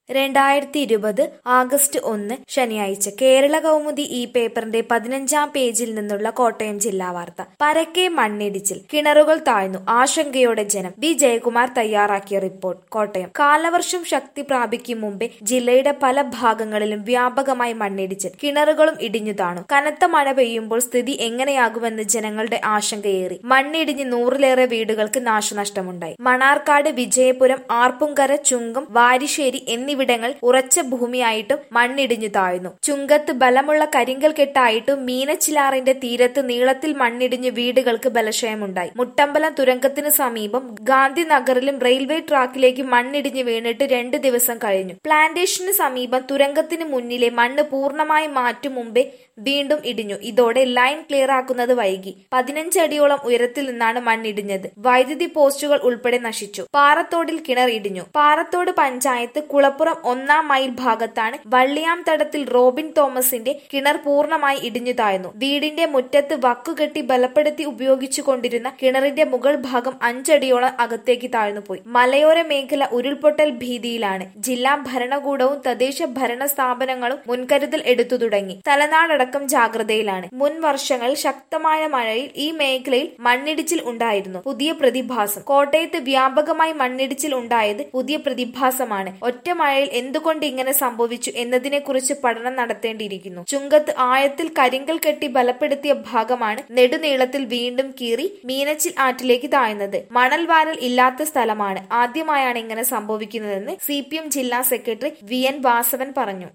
രണ്ടായിരത്തി ഇരുപത് ആഗസ്റ്റ് ഒന്ന് ശനിയാഴ്ച കേരള കൗമുദി ഈ പേപ്പറിന്റെ പതിനഞ്ചാം പേജിൽ നിന്നുള്ള കോട്ടയം ജില്ലാ വാർത്ത പരക്കെ മണ്ണിടിച്ചിൽ കിണറുകൾ താഴ്ന്നു ആശങ്കയോടെ ജനം ബി ജയകുമാർ തയ്യാറാക്കിയ റിപ്പോർട്ട് കോട്ടയം കാലവർഷം ശക്തി പ്രാപിക്കും മുമ്പേ ജില്ലയുടെ പല ഭാഗങ്ങളിലും വ്യാപകമായി മണ്ണിടിച്ചിൽ കിണറുകളും ഇടിഞ്ഞു താണു കനത്ത മഴ പെയ്യുമ്പോൾ സ്ഥിതി എങ്ങനെയാകുമെന്ന് ജനങ്ങളുടെ ആശങ്കയേറി മണ്ണിടിഞ്ഞ് നൂറിലേറെ വീടുകൾക്ക് നാശനഷ്ടമുണ്ടായി മണാർക്കാട് വിജയപുരം ആർപ്പുങ്കര ചുങ്കം വാരിശ്ശേരി എന്നിവിടങ്ങൾ ഉറച്ച ഭൂമിയായിട്ടും മണ്ണിടിഞ്ഞു താഴ്ന്നു ചുങ്കത്ത് ബലമുള്ള കരിങ്കൽ കെട്ടായിട്ടും മീനച്ചിലാറിന്റെ തീരത്ത് നീളത്തിൽ മണ്ണിടിഞ്ഞ് വീടുകൾക്ക് ബലക്ഷയമുണ്ടായി മുട്ടമ്പലം തുരങ്കത്തിന് സമീപം ഗാന്ധിനഗറിലും റെയിൽവേ ട്രാക്കിലേക്ക് മണ്ണിടിഞ്ഞ് വീണിട്ട് രണ്ട് ദിവസം കഴിഞ്ഞു പ്ലാന്റേഷന് സമീപം തുരങ്കത്തിന് മുന്നിലെ മണ്ണ് പൂർണ്ണമായി മാറ്റും മുമ്പേ വീണ്ടും ഇടിഞ്ഞു ഇതോടെ ലൈൻ ക്ലിയർ ആക്കുന്നത് വൈകി പതിനഞ്ചടിയോളം ഉയരത്തിൽ നിന്നാണ് മണ്ണിടിഞ്ഞത് വൈദ്യുതി പോസ്റ്റുകൾ ഉൾപ്പെടെ നശിച്ചു പാറത്തോടിൽ കിണർ ഇടിഞ്ഞു പാറത്തോട് പഞ്ചായത്ത് കുളപ്പുറം ഒന്നാം മൈൽ ഭാഗത്താണ് വള്ളിയാം തടത്തിൽ റോബിൻ തോമസിന്റെ കിണർ പൂർണ്ണമായി ഇടിഞ്ഞു താഴ്ന്നു വീടിന്റെ മുറ്റത്ത് വക്കുകെട്ടി ബലപ്പെടുത്തി ഉപയോഗിച്ചു കൊണ്ടിരുന്ന കിണറിന്റെ മുകൾ ഭാഗം അഞ്ചടിയോളം അകത്തേക്ക് താഴ്ന്നുപോയി മലയോര മേഖല ഉരുൾപൊട്ടൽ ഭീതിയിലാണ് ജില്ലാ ഭരണകൂടവും തദ്ദേശ ഭരണ സ്ഥാപനങ്ങളും മുൻകരുതൽ എടുത്തു തുടങ്ങി തലനാടടക്കം ജാഗ്രതയിലാണ് മുൻ വർഷങ്ങളിൽ ശക്തമായ മഴയിൽ ഈ മേഖലയിൽ മണ്ണിടിച്ചിൽ ഉണ്ടായിരുന്നു പുതിയ പ്രതിഭാസം കോട്ടയത്ത് വ്യാപകമായി മണ്ണിടിച്ചിൽ ഉണ്ടായത് പുതിയ പ്രതിഭാസമാണ് ഒറ്റ മഴയിൽ എന്തുകൊണ്ട് ഇങ്ങനെ സംഭവിച്ചു എന്നതിനെക്കുറിച്ച് പഠനം നടത്തേണ്ടിയിരിക്കുന്നു ചുങ്കത്ത് ആഴത്തിൽ കരിങ്കൽ കെട്ടി ബലപ്പെടുത്തിയ ഭാഗമാണ് നെടുനീളത്തിൽ വീണ്ടും കീറി മീനച്ചിൽ ആറ്റിലേക്ക് താഴ്ന്നത് മണൽ വാരൽ ഇല്ലാത്ത സ്ഥലമാണ് ആദ്യമായാണ് ഇങ്ങനെ സംഭവിക്കുന്നതെന്ന് സി ജില്ലാ സെക്രട്ടറി വി എൻ വാസവൻ പറഞ്ഞു